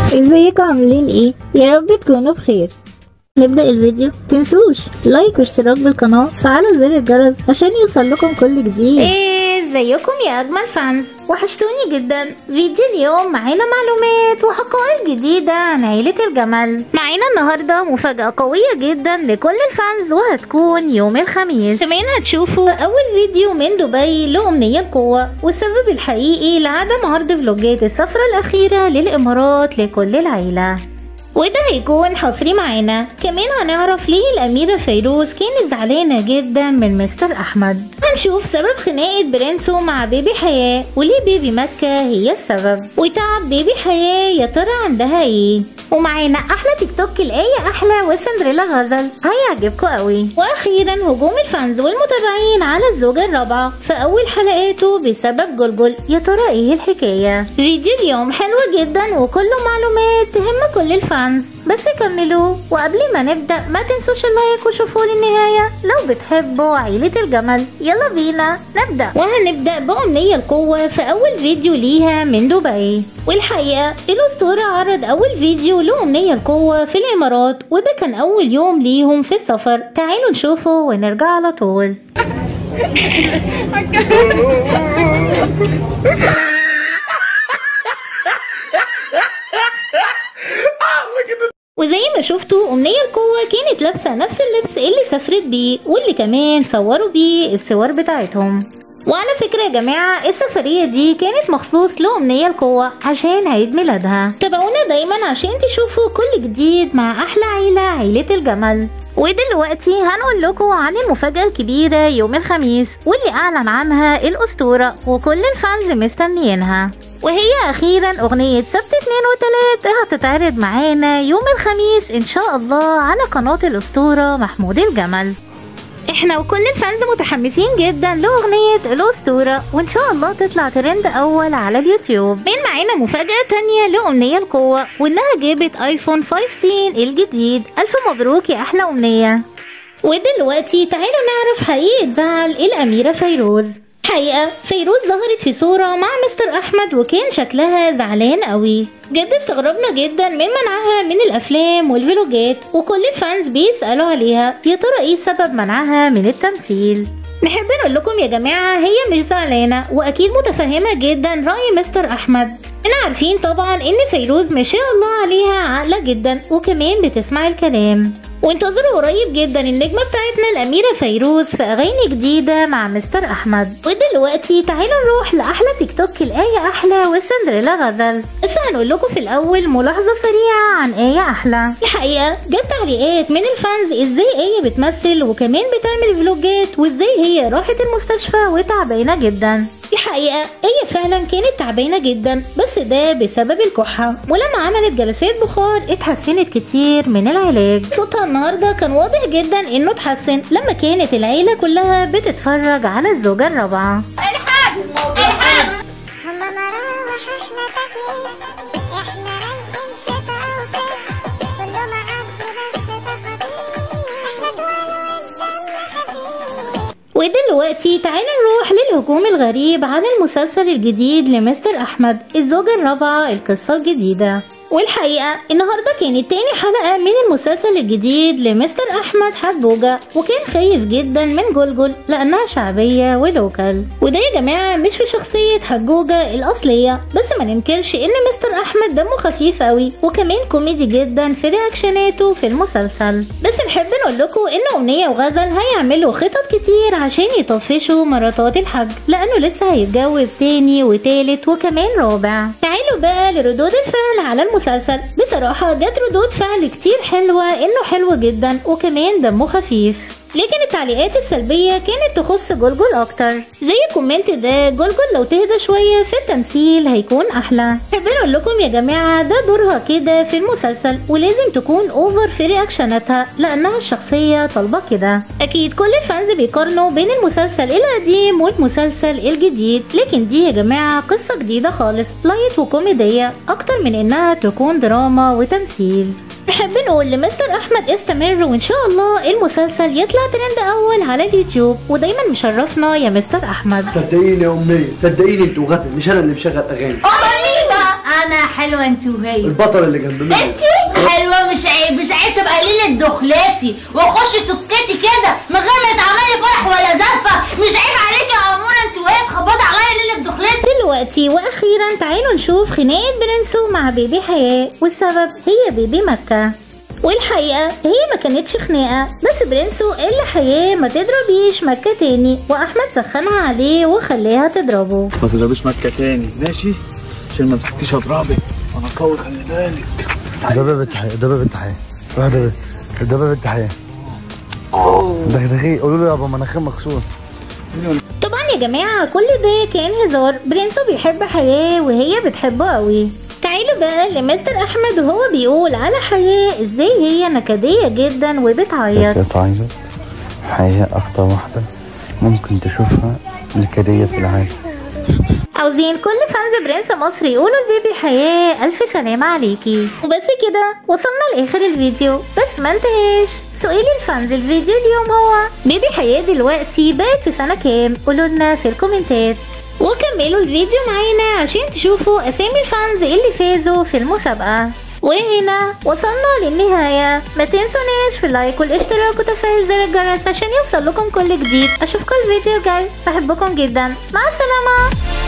ازيكم عاملين ايه يا رب تكونوا بخير نبدأ الفيديو تنسوش لايك واشتراك بالقناة وتفعلوا زر الجرس عشان يوصل لكم كل جديد ايه ازيكم يا اجمل فانز وحشتوني جدا فيديو اليوم معانا معلومات وحقائق جديدة عن عيلة الجمل معانا النهاردة مفاجأة قوية جدا لكل الفانز وهتكون يوم الخميس كمان هتشوفوا اول فيديو من دبي لأمنية القوة والسبب الحقيقي لعدم عرض فلوجات السفرة الأخيرة للإمارات لكل العيلة وده هيكون حصري معانا كمان هنعرف ليه الأميرة فيروز كانت زعلانة جدا من مستر أحمد هنشوف سبب خناقة برنسو مع بيبي حياة وليه بيبي مكة هي السبب وتعب بيبي حياة يا ترى عندها ايه ومعانا احلى تيك توك الايه احلى وسندريلا غزل هيعجبكم قوي واخيرا هجوم الفانز والمتابعين على الزوجه الرابعه في اول حلقاته بسبب جلجل يا ترى ايه الحكايه فيديو اليوم حلو جدا وكله معلومات تهم كل الفانز بس كملوا وقبل ما نبدا ما تنسوش اللايك وشوفوا للنهايه لو بتحبوا عيله الجمل يلا بينا نبدا وهنبدا بامنيه القوه في اول فيديو ليها من دبي والحقيقه الاسطوره عرض اول فيديو لامنيه القوه في الامارات وده كان اول يوم ليهم في السفر تعالوا نشوفه ونرجع على طول وزي ما شفتوا أمنية القوة كانت لابسة نفس اللبس اللي سافرت بيه واللي كمان صوروا بيه الصور بتاعتهم وعلى فكرة يا جماعة السفرية دي كانت مخصوص لأمنية القوة عشان عيد ميلادها تابعونا دايما عشان تشوفوا كل جديد مع أحلى عيلة عيلة الجمل ودلوقتي هنقول لكم عن المفاجأة الكبيرة يوم الخميس واللي أعلن عنها الأسطورة وكل الفانز مستنيينها وهي أخيرا أغنية سبت اتنين وتلات هتتعرض معانا يوم الخميس إن شاء الله على قناة الأسطورة محمود الجمل احنا وكل الفانز متحمسين جدا لاغنية الاسطورة وان شاء الله تطلع ترند اول على اليوتيوب من معانا مفاجأة تانية لأمنية القوة وانها جابت ايفون 15 الجديد الف مبروك يا احلى امنية ودلوقتي تعالوا نعرف حقيقة زعل الاميرة فيروز حقيقة فيروز ظهرت في صورة مع مستر أحمد وكان شكلها زعلان قوي جد استغربنا جدا من منعها من الأفلام والفلوجات وكل الفانز بيسألوا عليها يا ترى ايه سبب منعها من التمثيل نحب نقول لكم يا جماعة هي مش زعلانة وأكيد متفهمة جدا رأي مستر أحمد احنا عارفين طبعا ان فيروز ما شاء الله عليها عاقلة جدا وكمان بتسمع الكلام وانتظروا قريب جدا النجمة بتاعتنا الأميرة فيروز في أغاني جديدة مع مستر أحمد ودلوقتي تعالوا نروح لأحلى تيك توك الآية أحلى وسندريلا غزل بس هنقول لكم في الأول ملاحظة سريعة عن آية أحلى الحقيقة جت تعليقات من الفانز إزاي آية بتمثل وكمان بتعمل فلوجات وإزاي هي راحت المستشفى وتعبانة جدا الحقيقة هي فعلا كانت تعبانة جدا بس ده بسبب الكحة ولما عملت جلسات بخار اتحسنت كتير من العلاج صوتها النهاردة كان واضح جدا انه اتحسن لما كانت العيلة كلها بتتفرج على الزوجة الرابعة هما مروح احنا تكييف احنا رايحين شتا وصيف كله معدي بس تفاصيل احنا طول والدم خفيف ودلوقتي تعالوا نروح للهجوم الغريب عن المسلسل الجديد لمستر أحمد الزوجة الرابعة القصة الجديدة والحقيقة النهاردة كانت تاني حلقة من المسلسل الجديد لمستر أحمد حبوجة وكان خايف جدا من جلجل لأنها شعبية ولوكال وده يا جماعة مش في شخصية حجوجة الأصلية بس ما ننكرش إن مستر أحمد دمه خفيف قوي وكمان كوميدي جدا في رياكشناته في المسلسل بس نحب نقول لكم إن أمنية وغزل هيعملوا خطط كتير عشان يطفشوا مراتات الحج لأنه لسه هيتجوز تاني وتالت وكمان رابع تعالوا بقى لردود الفعل على المسلسل بصراحة جت ردود فعل كتير حلوة إنه حلو جدا وكمان دمه خفيف لكن التعليقات السلبية كانت تخص جلجل أكتر زي الكومنت ده جلجل لو تهدى شوية في التمثيل هيكون أحلى حابين أقول لكم يا جماعة ده دورها كده في المسلسل ولازم تكون أوفر في رياكشناتها لأنها الشخصية طالبة كده أكيد كل الفانز بيقارنوا بين المسلسل القديم والمسلسل الجديد لكن دي يا جماعة قصة جديدة خالص لايت وكوميدية أكتر من إنها تكون دراما وتمثيل نحب نقول لمستر احمد استمر وان شاء الله المسلسل يطلع ترند اول على اليوتيوب ودايما مشرفنا يا مستر احمد صدقيني يا امنيه صدقيني انت وغزل مش انا اللي مشغل اغاني امال مين بقى انا حلوه انت وهي البطل اللي جنب مني انت حلوه مش عيب مش عيب تبقى ليله دخلاتي واخش سكتي كده من غير ما يتعمل لي فرح ولا زفه مش عيب عليكي يا اموره انت وهي تخبطي عليا ليله دخلتي دلوقتي واخيرا تعالوا نشوف خناقه برنسو مع بيبي حياة والسبب هي بيبي مكة والحقيقة هي ما كانتش خناقة بس برنسو قال لحياة ما تضربيش مكة تاني واحمد سخنها عليه وخلاها تضربه ما تضربيش مكة تاني ماشي عشان ما امسكتيش اضربك انا قوي خلي بالك ده باب التحية ده باب التحية روح ده باب ده باب التحية دغدغي قولوا له يا ابو مناخير مكسور طبعا يا جماعة كل ده كان هزار برنسو بيحب حياة وهي بتحبه قوي تعالوا بقى لمستر احمد وهو بيقول على حياة ازاي هي نكدية جدا وبتعيط تعيط حياة اكتر واحدة ممكن تشوفها نكدية في العالم عاوزين كل فانز برنس مصر يقولوا لبيبي حياة ألف سلامة عليكي وبس كده وصلنا لآخر الفيديو بس ما انتهاش سؤال الفانز الفيديو اليوم هو بيبي حياة دلوقتي بقت في سنة كام قولولنا في الكومنتات وكملوا الفيديو معانا عشان تشوفوا أسامي الفانز اللي فازوا في المسابقة وهنا وصلنا للنهاية ما تنسوناش في اللايك والاشتراك وتفعيل زر الجرس عشان يوصل لكم كل جديد اشوفكم الفيديو الجاي بحبكم جدا مع السلامة